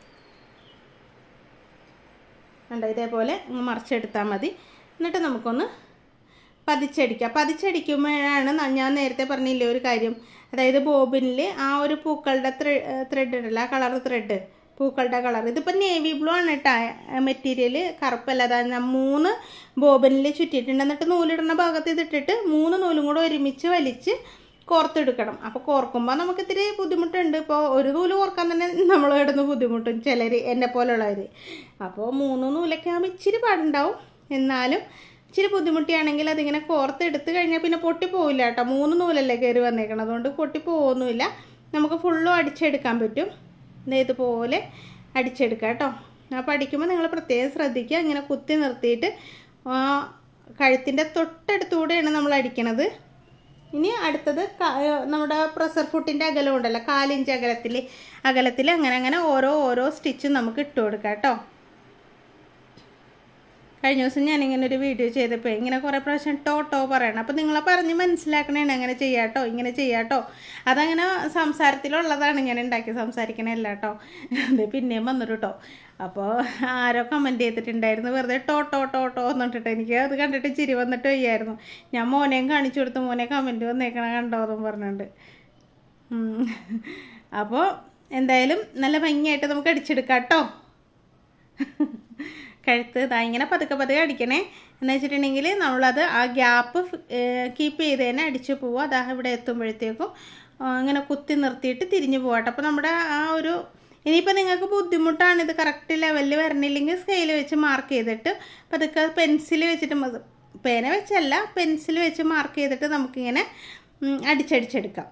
കണ്ടോ ഇതേപോലെ മറിച്ചെടുത്താൽ മതി എന്നിട്ട് നമുക്കൊന്ന് പതിച്ചടിക്കാം പതിച്ചടിക്കുമ്പോഴാണ് ഞാൻ നേരത്തെ പറഞ്ഞില്ലേ ഒരു കാര്യം അതായത് ബോബിനിൽ ആ ഒരു പൂക്കളുടെ ത്രെഡ് ഉണ്ടല്ലോ ആ കളർ ത്രെഡ് പൂക്കളുടെ കളർ ഇതിപ്പോൾ നേവി ബ്ലൂ ആണ് കേട്ടോ മെറ്റീരിയൽ കറുപ്പല്ല അതായത് മൂന്ന് ബോബിനിൽ ചുറ്റിയിട്ടുണ്ട് എന്നിട്ട് നൂലിടുന്ന ഭാഗത്ത് ഇതിട്ടിട്ട് മൂന്ന് നൂലും കൂടെ ഒരുമിച്ച് വലിച്ച് കോർത്തെടുക്കണം അപ്പോൾ കോർക്കുമ്പോൾ നമുക്ക് ഇത്തിരി ബുദ്ധിമുട്ടുണ്ട് ഇപ്പോൾ ഒരു നൂല് കോർക്കാൻ തന്നെ നമ്മൾ കിടന്ന് ബുദ്ധിമുട്ടും ചിലർ എന്നെ പോലുള്ളവർ അപ്പോൾ മൂന്ന് നൂലൊക്കെ ആകുമ്പോൾ ഇച്ചിരി പാടുണ്ടാവും എന്നാലും ഇച്ചിരി ബുദ്ധിമുട്ടിയാണെങ്കിൽ അതിങ്ങനെ കോർത്തെടുത്ത് കഴിഞ്ഞാൽ പിന്നെ പൊട്ടി പോവില്ല കേട്ടോ മൂന്ന് നൂലല്ലേ കയറി വന്നേക്കണം അതുകൊണ്ട് പൊട്ടി പോകുന്നില്ല നമുക്ക് ഫുള്ളും അടിച്ചെടുക്കാൻ പറ്റും ഇതുപോലെ അടിച്ചെടുക്കാം കേട്ടോ അപ്പോൾ അടിക്കുമ്പോൾ നിങ്ങൾ പ്രത്യേകം ശ്രദ്ധിക്കുക ഇങ്ങനെ കുത്തി നിർത്തിയിട്ട് കഴുത്തിൻ്റെ തൊട്ടടുത്തൂടെയാണ് നമ്മൾ അടിക്കണത് ഇനി അടുത്തത് നമ്മുടെ പ്രഷർ ഫുട്ടിൻ്റെ അകലം ഉണ്ടല്ലോ കാലിഞ്ച് അകലത്തിൽ അകലത്തിൽ അങ്ങനെ അങ്ങനെ ഓരോ ഓരോ സ്റ്റിച്ചും നമുക്ക് ഇട്ട് കൊടുക്കാം കേട്ടോ കഴിഞ്ഞ ദിവസം ഞാനിങ്ങനെ ഒരു വീഡിയോ ചെയ്തപ്പോൾ ഇങ്ങനെ കുറേ പ്രാവശ്യം ടോ ടോ പറയണം അപ്പോൾ നിങ്ങളെ പറഞ്ഞ് മനസ്സിലാക്കണേണ് അങ്ങനെ ചെയ്യാട്ടോ ഇങ്ങനെ ചെയ്യാട്ടോ അതങ്ങനെ സംസാരത്തിലുള്ളതാണ് ഞാൻ ഉണ്ടാക്കി സംസാരിക്കണല്ല കേട്ടോ അത് പിന്നെയും വന്നിട്ട് കേട്ടോ അപ്പോൾ ആരോ കമൻറ്റ് ചെയ്തിട്ടുണ്ടായിരുന്നു വെറുതെ ടോ ടോ ടോ ടോ എന്നിട്ടിട്ട് എനിക്ക് അത് കണ്ടിട്ട് ചിരി വന്നിട്ട് വയ്യായിരുന്നു ഞാൻ മോനെയും കാണിച്ചു കൊടുത്തു മോനെ കമൻറ്റ് വന്നേക്കണ കണ്ടോ എന്നും പറഞ്ഞിട്ടുണ്ട് അപ്പോൾ എന്തായാലും നല്ല ഭംഗിയായിട്ട് നമുക്ക് അടിച്ചെടുക്കാം കേട്ടോ കഴുത്ത് ഇതാ ഇങ്ങനെ പതുക്കെ പതുക്കെ അടിക്കണേ എന്ന് വെച്ചിട്ടുണ്ടെങ്കിൽ നമ്മളത് ആ ഗ്യാപ്പ് കീപ്പ് ചെയ്ത് തന്നെ അടിച്ചു പോവുക അതാ ഇവിടെ എത്തുമ്പോഴത്തേക്കും ഇങ്ങനെ കുത്തി നിർത്തിയിട്ട് തിരിഞ്ഞു പോകട്ടെ അപ്പോൾ നമ്മുടെ ആ ഒരു ഇനിയിപ്പോൾ നിങ്ങൾക്ക് ബുദ്ധിമുട്ടാണ് ഇത് കറക്റ്റ് ലെവലിൽ വരണില്ലെങ്കിൽ സ്കെയിൽ വെച്ച് മാർക്ക് ചെയ്തിട്ട് പതുക്കെ പെൻസിൽ വെച്ചിട്ട് പേന വെച്ചല്ല പെൻസിൽ വെച്ച് മാർക്ക് ചെയ്തിട്ട് നമുക്കിങ്ങനെ അടിച്ചടിച്ചെടുക്കാം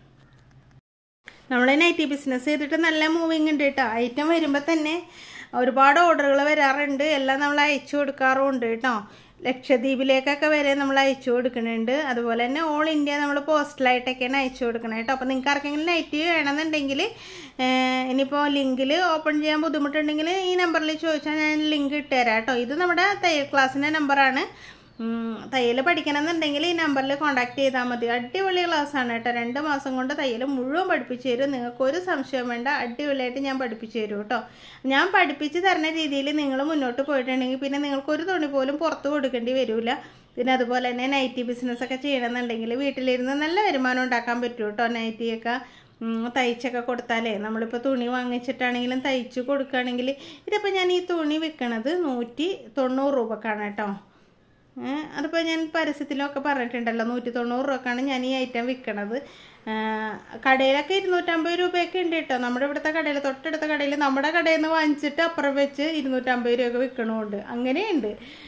നമ്മൾ നൈറ്റി ബിസിനസ് ചെയ്തിട്ട് നല്ല മൂവിങ് ഉണ്ട് കേട്ടോ ഐറ്റം വരുമ്പോൾ തന്നെ ഒരുപാട് ഓർഡറുകൾ വരാറുണ്ട് എല്ലാം നമ്മൾ അയച്ചു കൊടുക്കാറുമുണ്ട് കേട്ടോ ലക്ഷദ്വീപിലേക്കൊക്കെ വരെ നമ്മൾ അയച്ചു കൊടുക്കുന്നുണ്ട് അതുപോലെ തന്നെ ഓൾ ഇന്ത്യ നമ്മൾ പോസ്റ്റലായിട്ടൊക്കെയാണ് അയച്ചു കൊടുക്കണത് കേട്ടോ അപ്പോൾ നിങ്ങൾക്ക് ആർക്കെങ്കിലും നൈറ്റ് വേണമെന്നുണ്ടെങ്കിൽ ഇനിയിപ്പോൾ ലിങ്കിൽ ഓപ്പൺ ചെയ്യാൻ ബുദ്ധിമുട്ടുണ്ടെങ്കിൽ ഈ നമ്പറിൽ ചോദിച്ചാൽ ഞാൻ ലിങ്ക് ഇട്ടുതരാം കേട്ടോ ഇത് നമ്മുടെ തയ്യൽ ക്ലാസ്സിൻ്റെ നമ്പറാണ് തയ്യൽ പഠിക്കണമെന്നുണ്ടെങ്കിൽ ഈ നമ്പറിൽ കോൺടാക്ട് ചെയ്താൽ മതി അടിപൊളി ക്ലാസ്സാണ് കേട്ടോ രണ്ട് മാസം കൊണ്ട് തയ്യൽ മുഴുവൻ പഠിപ്പിച്ചു തരും നിങ്ങൾക്ക് ഒരു സംശയം വേണ്ട അടിപൊളിയായിട്ട് ഞാൻ പഠിപ്പിച്ചു തരും കേട്ടോ ഞാൻ പഠിപ്പിച്ച് തരുന്ന രീതിയിൽ നിങ്ങൾ മുന്നോട്ട് പോയിട്ടുണ്ടെങ്കിൽ പിന്നെ നിങ്ങൾക്ക് ഒരു തുണി പോലും പുറത്ത് കൊടുക്കേണ്ടി വരില്ല പിന്നെ അതുപോലെ തന്നെ നൈറ്റി ബിസിനസ്സൊക്കെ ചെയ്യണമെന്നുണ്ടെങ്കിൽ വീട്ടിലിരുന്ന് നല്ല വരുമാനം ഉണ്ടാക്കാൻ പറ്റും കേട്ടോ നൈറ്റിയൊക്കെ തയ്ച്ചൊക്കെ കൊടുത്താലേ നമ്മളിപ്പോൾ തുണി വാങ്ങിച്ചിട്ടാണെങ്കിലും തയ്ച്ചു കൊടുക്കുകയാണെങ്കിൽ ഇതിപ്പോൾ ഞാൻ ഈ തുണി വിൽക്കണത് നൂറ്റി തൊണ്ണൂറ് രൂപക്കാണ് കേട്ടോ അതിപ്പോൾ ഞാൻ പരസ്യത്തിലൊക്കെ പറഞ്ഞിട്ടുണ്ടല്ലോ നൂറ്റി തൊണ്ണൂറ് രൂപക്കാണ് ഞാൻ ഈ ഐറ്റം വിൽക്കണത് കടയിലൊക്കെ ഇരുന്നൂറ്റമ്പത് രൂപയൊക്കെ ഉണ്ട് കേട്ടോ നമ്മുടെ ഇവിടുത്തെ കടയിൽ തൊട്ടടുത്ത കടയിൽ നമ്മുടെ കടയിൽ നിന്ന് വാങ്ങിച്ചിട്ട് അപ്പുറം വെച്ച് ഇരുന്നൂറ്റമ്പത് രൂപയൊക്കെ വിൽക്കണമുണ്ട് അങ്ങനെയുണ്ട്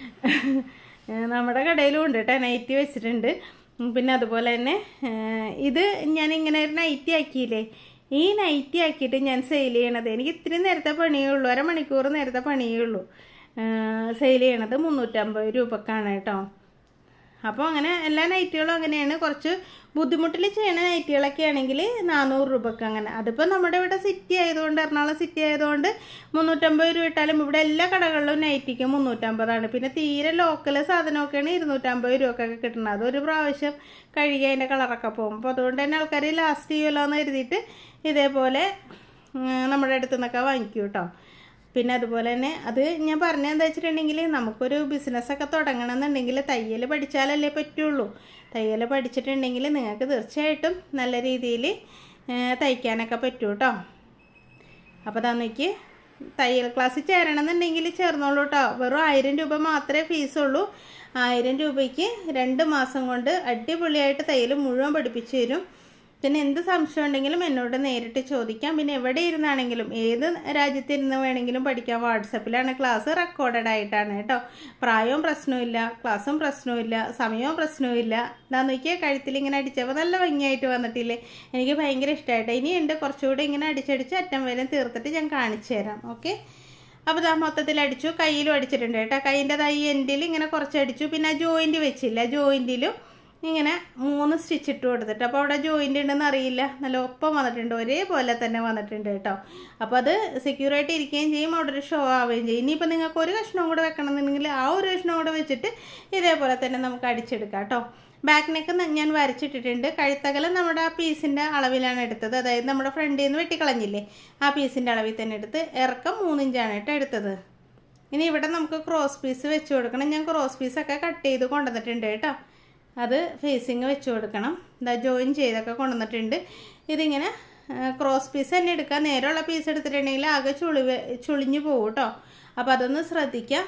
നമ്മുടെ കടയിലും ഉണ്ട് കേട്ടോ നൈറ്റി വെച്ചിട്ടുണ്ട് പിന്നെ അതുപോലെ തന്നെ ഇത് ഞാൻ ഇങ്ങനെ ഒരു നൈറ്റി ആക്കിയില്ലേ ഈ നൈറ്റി ആക്കിയിട്ട് ഞാൻ സെയിൽ ചെയ്യണത് എനിക്ക് ഇത്തിരി നേരത്തെ പണിയേ ഉള്ളൂ അരമണിക്കൂർ നേരത്തെ പണിയേ ഉള്ളൂ സെയിൽ ചെയ്യണത് മുന്നൂറ്റമ്പത് രൂപക്കാണ് കേട്ടോ അപ്പോൾ അങ്ങനെ എല്ലാ നൈറ്റുകളും അങ്ങനെയാണ് കുറച്ച് ബുദ്ധിമുട്ടിൽ ചെയ്യണ നൈറ്റുകളൊക്കെ ആണെങ്കിൽ നാനൂറ് രൂപക്ക് അങ്ങനെ അതിപ്പോൾ നമ്മുടെ ഇവിടെ സിറ്റി ആയതുകൊണ്ട് എറണാകുളം സിറ്റി ആയതുകൊണ്ട് മുന്നൂറ്റമ്പത് രൂപ ഇട്ടാലും ഇവിടെ എല്ലാ കടകളിലും നൈറ്റിക്ക് മുന്നൂറ്റമ്പതാണ് പിന്നെ തീരെ ലോക്കൽ സാധനമൊക്കെയാണ് ഇരുന്നൂറ്റമ്പത് രൂപക്കൊക്കെ കിട്ടുന്നത് അതൊരു പ്രാവശ്യം കഴുകി അതിൻ്റെ കളറൊക്കെ പോകും അപ്പോൾ അതുകൊണ്ട് തന്നെ ആൾക്കാർ ലാസ്റ്റ് ചെയ്യുമല്ലോ എന്ന് കരുതിയിട്ട് ഇതേപോലെ നമ്മുടെ അടുത്തു നിന്നൊക്കെ വാങ്ങിക്കും കേട്ടോ പിന്നെ അതുപോലെ തന്നെ അത് ഞാൻ പറഞ്ഞത് എന്താ വെച്ചിട്ടുണ്ടെങ്കിൽ നമുക്കൊരു ബിസിനസ്സൊക്കെ തുടങ്ങണമെന്നുണ്ടെങ്കിൽ തയ്യൽ പഠിച്ചാലല്ലേ പറ്റുള്ളൂ തയ്യൽ പഠിച്ചിട്ടുണ്ടെങ്കിൽ നിങ്ങൾക്ക് തീർച്ചയായിട്ടും നല്ല രീതിയിൽ തയ്ക്കാനൊക്കെ പറ്റും കേട്ടോ അപ്പോൾ തന്നിക്ക് തയ്യൽ ക്ലാസ്സിൽ ചേരണമെന്നുണ്ടെങ്കിൽ ചേർന്നോളൂ കേട്ടോ വെറും ആയിരം രൂപ മാത്രമേ ഫീസുള്ളൂ ആയിരം രൂപയ്ക്ക് രണ്ട് മാസം കൊണ്ട് അടിപൊളിയായിട്ട് തയ്യൽ മുഴുവൻ പഠിപ്പിച്ചു തരും പിന്നെ എന്ത് സംശയം ഉണ്ടെങ്കിലും എന്നോട് നേരിട്ട് ചോദിക്കാം പിന്നെ എവിടെ ഇരുന്നാണെങ്കിലും ഏത് രാജ്യത്തിരുന്ന് വേണമെങ്കിലും പഠിക്കാം വാട്സപ്പിലാണ് ക്ലാസ് റെക്കോർഡഡ് ആയിട്ടാണ് കേട്ടോ പ്രായവും പ്രശ്നവുമില്ല ക്ലാസ്സും പ്രശ്നവുമില്ല സമയവും പ്രശ്നവുമില്ല എന്താ നോക്കിയാൽ കഴുത്തിൽ ഇങ്ങനെ അടിച്ചപ്പോൾ നല്ല ഭംഗിയായിട്ട് വന്നിട്ടില്ലേ എനിക്ക് ഭയങ്കര ഇഷ്ടമായിട്ട് ഇനിയുണ്ട് കുറച്ചുകൂടി ഇങ്ങനെ അടിച്ചടിച്ച് അറ്റം വരെ തീർത്തിട്ട് ഞാൻ കാണിച്ചു തരാം ഓക്കെ അപ്പോൾ ഇതാ മൊത്തത്തിൽ അടിച്ചു കയ്യിലും അടിച്ചിട്ടുണ്ട് കേട്ടോ കൈയിൻ്റെ തൈ എൻഡിൽ ഇങ്ങനെ കുറച്ച് അടിച്ചു പിന്നെ ആ ജോയിൻറ്റ് വെച്ചില്ല ജോയിൻറ്റിലും ഇങ്ങനെ മൂന്ന് സ്റ്റിച്ച് ഇട്ട് കൊടുത്തിട്ട് അപ്പോൾ അവിടെ ജോയിൻ്റ് ഉണ്ടെന്ന് അറിയില്ല നല്ല ഒപ്പം വന്നിട്ടുണ്ട് ഒരേപോലെ തന്നെ വന്നിട്ടുണ്ട് കേട്ടോ അപ്പോൾ അത് സെക്യൂറായിട്ട് ഇരിക്കുകയും ചെയ്യും അവിടെ ഒരു ഷോ ആവുകയും ചെയ്യും ഇനിയിപ്പോൾ നിങ്ങൾക്ക് ഒരു കഷ്ണം കൂടെ വെക്കണമെന്നുണ്ടെങ്കിൽ ആ ഒരു കഷ്ണം കൂടെ വെച്ചിട്ട് ഇതേപോലെ തന്നെ നമുക്ക് അടിച്ചെടുക്കാം കേട്ടോ ബാക്ക് നെക്ക് ഞാൻ വരച്ചിട്ടിട്ടുണ്ട് കഴുത്തകലം നമ്മുടെ ആ പീസിൻ്റെ അളവിലാണ് എടുത്തത് അതായത് നമ്മുടെ ഫ്രണ്ടിൽ നിന്ന് വെട്ടിക്കളഞ്ഞില്ലേ ആ പീസിൻ്റെ അളവിൽ തന്നെ എടുത്ത് ഇറക്കം മൂന്നിഞ്ചാണ് കേട്ടോ എടുത്തത് ഇനി ഇവിടെ നമുക്ക് ക്രോസ് പീസ് വെച്ച് കൊടുക്കണം ഞാൻ ക്രോസ് പീസൊക്കെ കട്ട് ചെയ്ത് കൊണ്ടുവന്നിട്ടുണ്ട് കേട്ടോ അത് ഫേസിങ് വെച്ച് കൊടുക്കണം ഇതാ ജോയിൻ ചെയ്തൊക്കെ കൊണ്ടുവന്നിട്ടുണ്ട് ഇതിങ്ങനെ ക്രോസ് പീസ് തന്നെ എടുക്കുക നേരെയുള്ള പീസ് എടുത്തിട്ടുണ്ടെങ്കിൽ ആകെ ചുളി ചുളിഞ്ഞു പോകും കേട്ടോ അപ്പോൾ അതൊന്ന് ശ്രദ്ധിക്കുക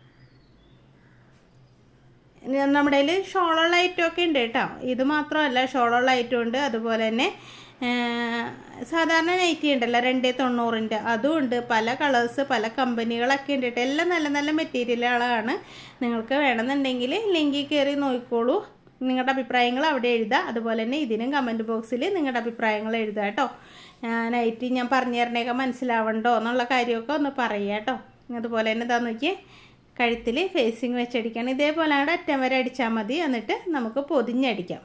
നമ്മുടെ കയ്യിൽ ഷോളുള്ള ഐറ്റമൊക്കെ ഉണ്ട് കേട്ടോ ഇത് മാത്രമല്ല ഷോളുള്ള ഐറ്റം ഉണ്ട് അതുപോലെ തന്നെ സാധാരണ നൈറ്റി ഉണ്ടല്ലോ രണ്ടേ തൊണ്ണൂറിൻ്റെ അതും ഉണ്ട് പല കളേഴ്സ് പല കമ്പനികളൊക്കെ ഉണ്ട് കേട്ടോ എല്ലാം നല്ല നല്ല മെറ്റീരിയലുകളാണ് നിങ്ങൾക്ക് വേണമെന്നുണ്ടെങ്കിൽ ലിങ്കിൽ കയറി നോക്കിക്കോളൂ നിങ്ങളുടെ അഭിപ്രായങ്ങൾ അവിടെ എഴുതുക അതുപോലെ തന്നെ ഇതിനും കമൻറ്റ് ബോക്സിൽ നിങ്ങളുടെ അഭിപ്രായങ്ങൾ എഴുതുക കേട്ടോ നൈറ്റ് ഞാൻ പറഞ്ഞു തരണേക്കെ മനസ്സിലാവണ്ടോ എന്നുള്ള കാര്യമൊക്കെ ഒന്ന് പറയുക കേട്ടോ അതുപോലെ തന്നെ ഇതാ നോക്കി കഴുത്തിൽ ഫേസിങ് വെച്ചടിക്കണം ഇതേപോലെ അറ്റം വരെ അടിച്ചാൽ മതി എന്നിട്ട് നമുക്ക് പൊതിഞ്ഞടിക്കാം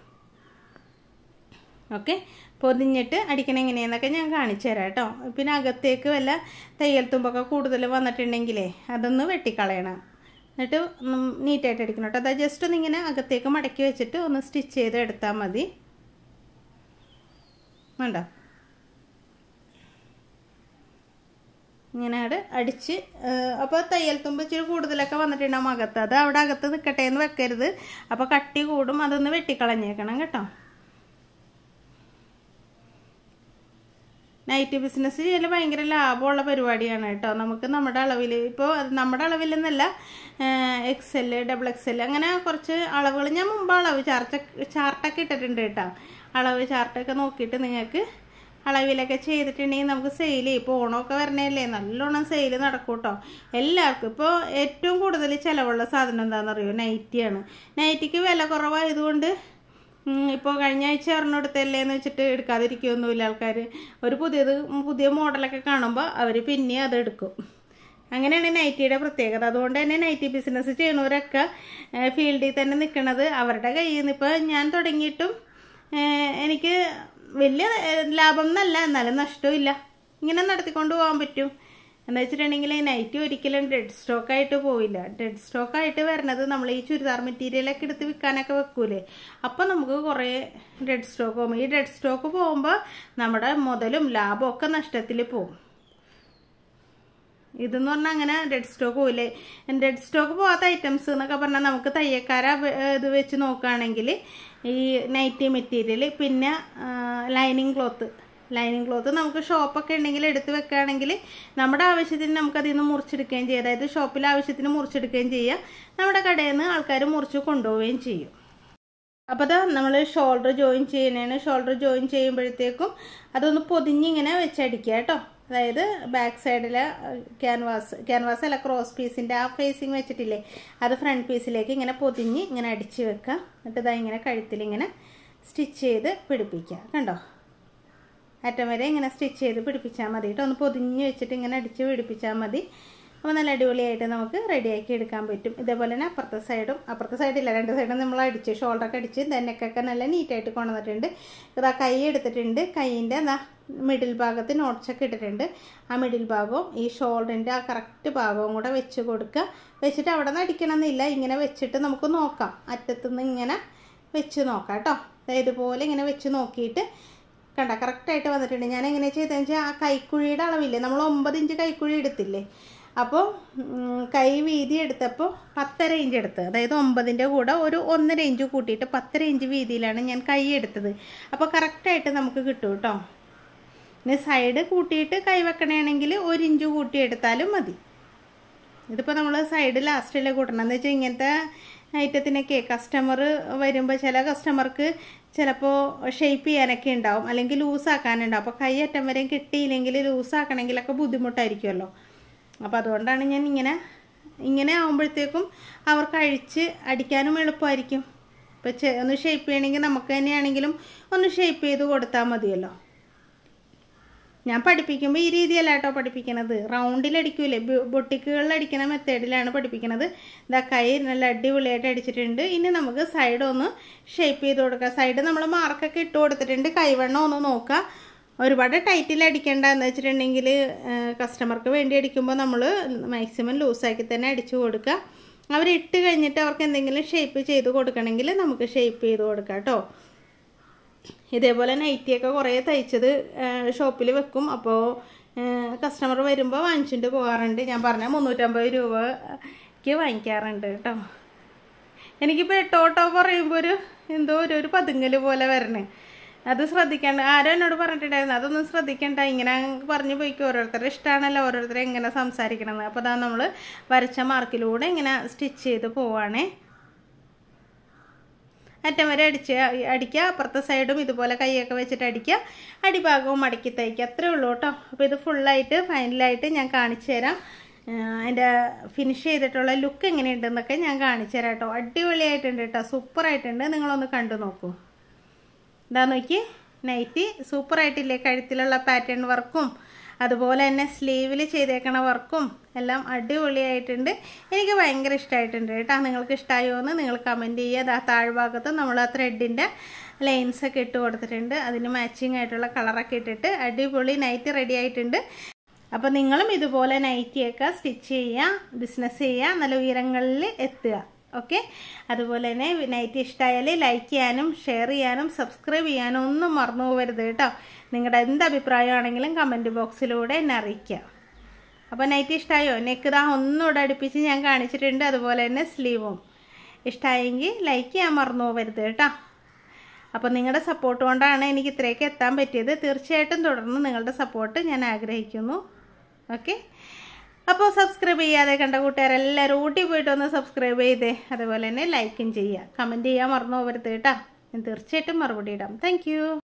ഓക്കെ പൊതിഞ്ഞിട്ട് അടിക്കണം എങ്ങനെയെന്നൊക്കെ ഞാൻ കാണിച്ചു തരാം കേട്ടോ പിന്നെ അകത്തേക്ക് വല്ല തയ്യൽ തുമ്പൊക്കെ കൂടുതൽ വന്നിട്ടുണ്ടെങ്കിലേ അതൊന്ന് വെട്ടിക്കളയണം എന്നിട്ട് നീറ്റായിട്ട് അടിക്കണം കേട്ടോ അതായത് ജസ്റ്റ് ഒന്ന് ഇങ്ങനെ അകത്തേക്ക് മടക്കി വെച്ചിട്ട് ഒന്ന് സ്റ്റിച്ച് ചെയ്ത് എടുത്താൽ മതി വേണ്ടോ ഇങ്ങനെ അവിടെ അടിച്ച് അപ്പോൾ തയ്യൽ തുമ്പ് ഇച്ചിരി കൂടുതലൊക്കെ വന്നിട്ടുണ്ടാവും അകത്ത് അത് അവിടെ അകത്ത് നിൽക്കട്ടെ എന്ന് വെക്കരുത് അപ്പോൾ കട്ടി കൂടും അതൊന്ന് വെട്ടിക്കളഞ്ഞേക്കണം കേട്ടോ നൈറ്റ് ബിസിനസ് ചെയ്യൽ ഭയങ്കര ലാഭമുള്ള പരിപാടിയാണ് കേട്ടോ നമുക്ക് നമ്മുടെ അളവിൽ ഇപ്പോൾ നമ്മുടെ അളവിലെന്നല്ല X L double X L അങ്ങനെ കുറച്ച് അളവുകൾ ഞാൻ മുമ്പ് അളവ് ചാർട്ട് ചാർട്ടൊക്കെ ഇട്ടിട്ടുണ്ട് കേട്ടോ അളവ് ചാർട്ടൊക്കെ നോക്കിയിട്ട് നിങ്ങൾക്ക് അളവിലൊക്കെ ചെയ്തിട്ടുണ്ടെങ്കിൽ നമുക്ക് സെയിൽ ചെയ്യും ഇപ്പോൾ ഓണമൊക്കെ വരണല്ലേ നല്ലോണം സെയിൽ നടക്കും കേട്ടോ എല്ലാവർക്കും ഇപ്പോൾ ഏറ്റവും കൂടുതൽ ചിലവുള്ള സാധനം എന്താണെന്ന് അറിയോ നൈറ്റിയാണ് നൈറ്റിക്ക് വില കുറവായതുകൊണ്ട് ഇപ്പോൾ കഴിഞ്ഞ ആഴ്ച ഒരെണ്ണം എടുത്തല്ലേ എന്ന് വെച്ചിട്ട് എടുക്കാതിരിക്കുകയൊന്നുമില്ല ആൾക്കാർ ഒരു പുതിയത് പുതിയ മോഡലൊക്കെ കാണുമ്പോൾ അവർ പിന്നെ അത് എടുക്കും അങ്ങനെയാണ് നൈറ്റിയുടെ പ്രത്യേകത അതുകൊണ്ട് തന്നെ നൈറ്റി ബിസിനസ് ചെയ്യണവരൊക്കെ ഫീൽഡിൽ തന്നെ നിൽക്കുന്നത് അവരുടെ കയ്യിൽ നിന്ന് ഇപ്പോൾ ഞാൻ തുടങ്ങിയിട്ടും എനിക്ക് വലിയ ലാഭം എന്നല്ല എന്നാലും നഷ്ടമില്ല ഇങ്ങനെ നടത്തിക്കൊണ്ട് പോകാൻ പറ്റും എന്ന് വെച്ചിട്ടുണ്ടെങ്കിൽ നൈറ്റി ഒരിക്കലും ഡെഡ് സ്റ്റോക്ക് ആയിട്ട് പോയില്ല ഡെഡ് സ്റ്റോക്ക് ആയിട്ട് വരുന്നത് നമ്മൾ ഈ ചുരിദാർ മെറ്റീരിയലൊക്കെ എടുത്ത് വിൽക്കാനൊക്കെ വെക്കൂലേ അപ്പോൾ നമുക്ക് കുറേ ഡെഡ് സ്റ്റോക്ക് പോകും ഈ ഡെഡ് സ്റ്റോക്ക് പോകുമ്പോൾ നമ്മുടെ മുതലും ലാഭവും ഒക്കെ നഷ്ടത്തിൽ പോകും ഇതെന്ന് പറഞ്ഞാൽ അങ്ങനെ ഡെഡ് സ്റ്റോക്ക് പോയില്ലേ ഡെഡ് സ്റ്റോക്ക് പോകാത്ത ഐറ്റംസ് എന്നൊക്കെ പറഞ്ഞാൽ നമുക്ക് തയ്യക്കാര ഇത് വെച്ച് നോക്കുകയാണെങ്കിൽ ഈ നൈറ്റി മെറ്റീരിയൽ പിന്നെ ലൈനിങ് ക്ലോത്ത് ലൈനിങ് ക്ലോത്ത് നമുക്ക് ഷോപ്പൊക്കെ ഉണ്ടെങ്കിൽ എടുത്ത് വെക്കുകയാണെങ്കിൽ നമ്മുടെ ആവശ്യത്തിന് നമുക്ക് അതിൽ നിന്ന് മുറിച്ചെടുക്കുകയും ചെയ്യാം അതായത് ഷോപ്പിൽ ആവശ്യത്തിന് മുറിച്ചെടുക്കുകയും ചെയ്യാം നമ്മുടെ കടയിൽ നിന്ന് ആൾക്കാർ മുറിച്ച് കൊണ്ടുപോവുകയും ചെയ്യും അപ്പോൾ അത് നമ്മൾ ഷോൾഡർ ജോയിൻ ചെയ്യണേണ് ഷോൾഡർ ജോയിൻ ചെയ്യുമ്പോഴത്തേക്കും അതൊന്ന് പൊതിഞ്ഞിങ്ങനെ വെച്ചടിക്കുക കേട്ടോ അതായത് ബാക്ക് സൈഡിലെ ക്യാൻവാസ് ക്യാൻവാസ് അല്ല ക്രോസ് പീസിൻ്റെ ആ ഫേസിങ് വെച്ചിട്ടില്ലേ അത് ഫ്രണ്ട് പീസിലേക്ക് ഇങ്ങനെ പൊതിഞ്ഞ് ഇങ്ങനെ അടിച്ച് വെക്കുക എന്നിട്ട് ഇതാ ഇങ്ങനെ കഴുത്തിൽ ഇങ്ങനെ സ്റ്റിച്ച് ചെയ്ത് പിടിപ്പിക്കുക കണ്ടോ അറ്റം വരെ ഇങ്ങനെ സ്റ്റിച്ച് ചെയ്ത് പിടിപ്പിച്ചാൽ മതി കേട്ടോ ഒന്ന് പൊതിഞ്ഞ് വെച്ചിട്ട് ഇങ്ങനെ അടിച്ച് പിടിപ്പിച്ചാൽ മതി അപ്പോൾ നല്ല അടിപൊളിയായിട്ട് നമുക്ക് റെഡിയാക്കി എടുക്കാൻ പറ്റും ഇതേപോലെ തന്നെ അപ്പുറത്തെ സൈഡും അപ്പുറത്തെ സൈഡില്ല രണ്ട് സൈഡും നമ്മൾ അടിച്ച് ഷോൾഡറൊക്കെ അടിച്ച് നെക്കൊക്കെ നല്ല നീറ്റായിട്ട് കൊണ്ടുവന്നിട്ടുണ്ട് ഇതാ കൈ എടുത്തിട്ടുണ്ട് കൈയിൻ്റെ എന്താ മിഡിൽ ഭാഗത്ത് നോട്ട്സൊക്കെ ഇട്ടിട്ടുണ്ട് ആ മിഡിൽ ഭാഗവും ഈ ഷോൾഡറിൻ്റെ ആ കറക്റ്റ് ഭാഗവും കൂടെ വെച്ച് കൊടുക്കുക വെച്ചിട്ട് അവിടെ നിന്ന് അടിക്കണമെന്നില്ല ഇങ്ങനെ വെച്ചിട്ട് നമുക്ക് നോക്കാം അറ്റത്തുനിന്ന് ഇങ്ങനെ വെച്ച് നോക്കാം കേട്ടോ ഇതുപോലെ ഇങ്ങനെ വെച്ച് നോക്കിയിട്ട് കണ്ട കറക്റ്റായിട്ട് വന്നിട്ടുണ്ട് ഞാൻ എങ്ങനെ ചെയ്തതെന്ന് വെച്ചാൽ ആ കൈക്കുഴിയുടെ അളവില്ലേ നമ്മൾ ഒമ്പത് ഇഞ്ച് കൈക്കുഴി എടുത്തില്ലേ അപ്പോൾ കൈ വീതി എടുത്തപ്പോൾ പത്തര ഇഞ്ച് എടുത്തത് അതായത് ഒമ്പതിൻ്റെ കൂടെ ഒരു ഒന്നര ഇഞ്ച് കൂട്ടിയിട്ട് പത്തര ഇഞ്ച് വീതിയിലാണ് ഞാൻ കൈ എടുത്തത് അപ്പോൾ കറക്റ്റായിട്ട് നമുക്ക് കിട്ടും കേട്ടോ ഇനി സൈഡ് കൂട്ടിയിട്ട് കൈ വെക്കണമെങ്കിൽ ഒരു ഇഞ്ച് കൂട്ടി എടുത്താലും മതി ഇതിപ്പോൾ നമ്മൾ സൈഡ് ലാസ്റ്റിലെ കൂട്ടണം എന്ന് വെച്ചാൽ ഇങ്ങനത്തെ ഐറ്റത്തിനൊക്കെ കസ്റ്റമർ വരുമ്പോൾ ചില കസ്റ്റമർക്ക് ചിലപ്പോൾ ഷേപ്പ് ചെയ്യാനൊക്കെ ഉണ്ടാവും അല്ലെങ്കിൽ ലൂസാക്കാനുണ്ടാവും അപ്പോൾ കൈ അറ്റം വരെയും കിട്ടിയില്ലെങ്കിൽ ലൂസാക്കണമെങ്കിലൊക്കെ ബുദ്ധിമുട്ടായിരിക്കുമല്ലോ അപ്പോൾ അതുകൊണ്ടാണ് ഞാൻ ഇങ്ങനെ ഇങ്ങനെ ആകുമ്പോഴത്തേക്കും അവർക്ക് അഴിച്ച് അടിക്കാനും എളുപ്പമായിരിക്കും ഇപ്പോൾ ഒന്ന് ഷേപ്പ് ചെയ്യണമെങ്കിൽ നമുക്ക് തന്നെയാണെങ്കിലും ഒന്ന് ഷേപ്പ് ചെയ്ത് കൊടുത്താൽ മതിയല്ലോ ഞാൻ പഠിപ്പിക്കുമ്പോൾ ഈ രീതിയല്ല കേട്ടോ പഠിപ്പിക്കണത് റൗണ്ടിൽ അടിക്കൂലേ ബൊട്ടിക്കുകളിൽ അടിക്കുന്ന മെത്തേഡിലാണ് പഠിപ്പിക്കണത് ഇതാ കൈ നല്ല അടിപൊളിയായിട്ട് അടിച്ചിട്ടുണ്ട് ഇനി നമുക്ക് സൈഡ് ഒന്ന് ഷേപ്പ് ചെയ്ത് കൊടുക്കാം സൈഡ് നമ്മൾ മാർക്കൊക്കെ ഇട്ട് കൊടുത്തിട്ടുണ്ട് കൈവണ്ണം ഒന്ന് നോക്കുക ഒരുപാട് ടൈറ്റിൽ അടിക്കേണ്ട എന്ന് വെച്ചിട്ടുണ്ടെങ്കിൽ കസ്റ്റമർക്ക് വേണ്ടി അടിക്കുമ്പോൾ നമ്മൾ മാക്സിമം ലൂസാക്കി തന്നെ അടിച്ചു കൊടുക്കുക അവർ ഇട്ട് കഴിഞ്ഞിട്ട് അവർക്ക് എന്തെങ്കിലും ഷേപ്പ് ചെയ്ത് കൊടുക്കണമെങ്കിൽ നമുക്ക് ഷേപ്പ് ചെയ്ത് കൊടുക്കാം കേട്ടോ ഇതേപോലെ നൈറ്റിയൊക്കെ കുറേ തയ്ച്ചത് ഷോപ്പിൽ വെക്കും അപ്പോൾ കസ്റ്റമർ വരുമ്പോൾ വാങ്ങിച്ചിട്ട് പോകാറുണ്ട് ഞാൻ പറഞ്ഞ മുന്നൂറ്റമ്പത് രൂപയ്ക്ക് വാങ്ങിക്കാറുണ്ട് കേട്ടോ എനിക്കിപ്പോൾ എട്ടോട്ടോ പറയുമ്പോൾ ഒരു എന്തോ ഒരു ഒരു പതുങ്ങൽ പോലെ വരണേ അത് ശ്രദ്ധിക്കേണ്ട ആരോ എന്നോട് പറഞ്ഞിട്ടുണ്ടായിരുന്നു അതൊന്നും ശ്രദ്ധിക്കേണ്ട ഇങ്ങനെ പറഞ്ഞു പോയിക്കും ഓരോരുത്തരുടെ ഇഷ്ടമാണല്ലോ ഓരോരുത്തരെ എങ്ങനെ സംസാരിക്കണമെന്ന് അപ്പോൾ അതാ നമ്മൾ വരച്ച മാർക്കിലൂടെ ഇങ്ങനെ സ്റ്റിച്ച് ചെയ്ത് പോവാണേ അറ്റം വരെ അടിച്ച് അടിക്കുക അപ്പുറത്തെ സൈഡും ഇതുപോലെ കൈയൊക്കെ വെച്ചിട്ട് അടിക്കുക അടിഭാഗവും മടക്കി തയ്ക്കുക അത്രേ ഉള്ളൂ കേട്ടോ അപ്പോൾ ഇത് ഫുള്ളായിട്ട് ഫൈനലായിട്ട് ഞാൻ കാണിച്ചു തരാം അതിൻ്റെ ഫിനിഷ് ചെയ്തിട്ടുള്ള ലുക്ക് എങ്ങനെയുണ്ടെന്നൊക്കെ ഞാൻ കാണിച്ചു തരാം കേട്ടോ അടിപൊളിയായിട്ടുണ്ട് കേട്ടോ സൂപ്പറായിട്ടുണ്ട് നിങ്ങളൊന്ന് കണ്ടു നോക്കൂ ഇതാ നോക്കി നൈറ്റി സൂപ്പറായിട്ടില്ലേ കഴുത്തിലുള്ള പാറ്റേൺ വർക്കും അതുപോലെ തന്നെ സ്ലീവിൽ ചെയ്തേക്കണ വർക്കും എല്ലാം അടിപൊളിയായിട്ടുണ്ട് എനിക്ക് ഭയങ്കര ഇഷ്ടമായിട്ടുണ്ട് കേട്ടോ നിങ്ങൾക്ക് ഇഷ്ടമായോ എന്ന് നിങ്ങൾ കമൻറ്റ് ചെയ്യുക ആ താഴ്ഭാഗത്ത് നമ്മൾ ആ ത്രെഡിൻ്റെ ലൈൻസൊക്കെ ഇട്ട് കൊടുത്തിട്ടുണ്ട് അതിന് മാച്ചിങ് ആയിട്ടുള്ള കളറൊക്കെ ഇട്ടിട്ട് അടിപൊളി നൈറ്റ് റെഡി ആയിട്ടുണ്ട് അപ്പോൾ നിങ്ങളും ഇതുപോലെ നൈറ്റിയൊക്കെ സ്റ്റിച്ച് ചെയ്യുക ബിസിനസ് ചെയ്യുക നല്ല ഉയരങ്ങളിൽ എത്തുക ഓക്കെ അതുപോലെ തന്നെ നൈറ്റ് ഇഷ്ടമായാൽ ലൈക്ക് ചെയ്യാനും ഷെയർ ചെയ്യാനും സബ്സ്ക്രൈബ് ചെയ്യാനും ഒന്നും മറന്നു പോകരുത് കേട്ടോ നിങ്ങളുടെ എന്ത് അഭിപ്രായമാണെങ്കിലും കമൻറ്റ് ബോക്സിലൂടെ എന്നെ അറിയിക്കുക അപ്പോൾ നൈറ്റ് ഇഷ്ടമായോ നെക്ക് ദാ ഒന്നുകൂടെ അടുപ്പിച്ച് ഞാൻ കാണിച്ചിട്ടുണ്ട് അതുപോലെ തന്നെ സ്ലീവും ഇഷ്ടമായെങ്കിൽ ലൈക്ക് ചെയ്യാൻ മറന്നു പോകരുത് കേട്ടോ അപ്പോൾ നിങ്ങളുടെ സപ്പോർട്ട് കൊണ്ടാണ് എനിക്ക് ഇത്രയൊക്കെ എത്താൻ പറ്റിയത് തീർച്ചയായിട്ടും തുടർന്ന് നിങ്ങളുടെ സപ്പോർട്ട് ഞാൻ ആഗ്രഹിക്കുന്നു ഓക്കെ അപ്പോൾ സബ്സ്ക്രൈബ് ചെയ്യാതെ കണ്ട കൂട്ടുകാരെല്ലാവരും ഊട്ടി പോയിട്ട് ഒന്ന് സബ്സ്ക്രൈബ് ചെയ്തേ അതുപോലെ തന്നെ ലൈക്കും ചെയ്യുക കമൻറ്റ് ചെയ്യാൻ മറന്നു പോകരുത് കേട്ടോ ഞാൻ തീർച്ചയായിട്ടും മറുപടി ഇടാം താങ്ക്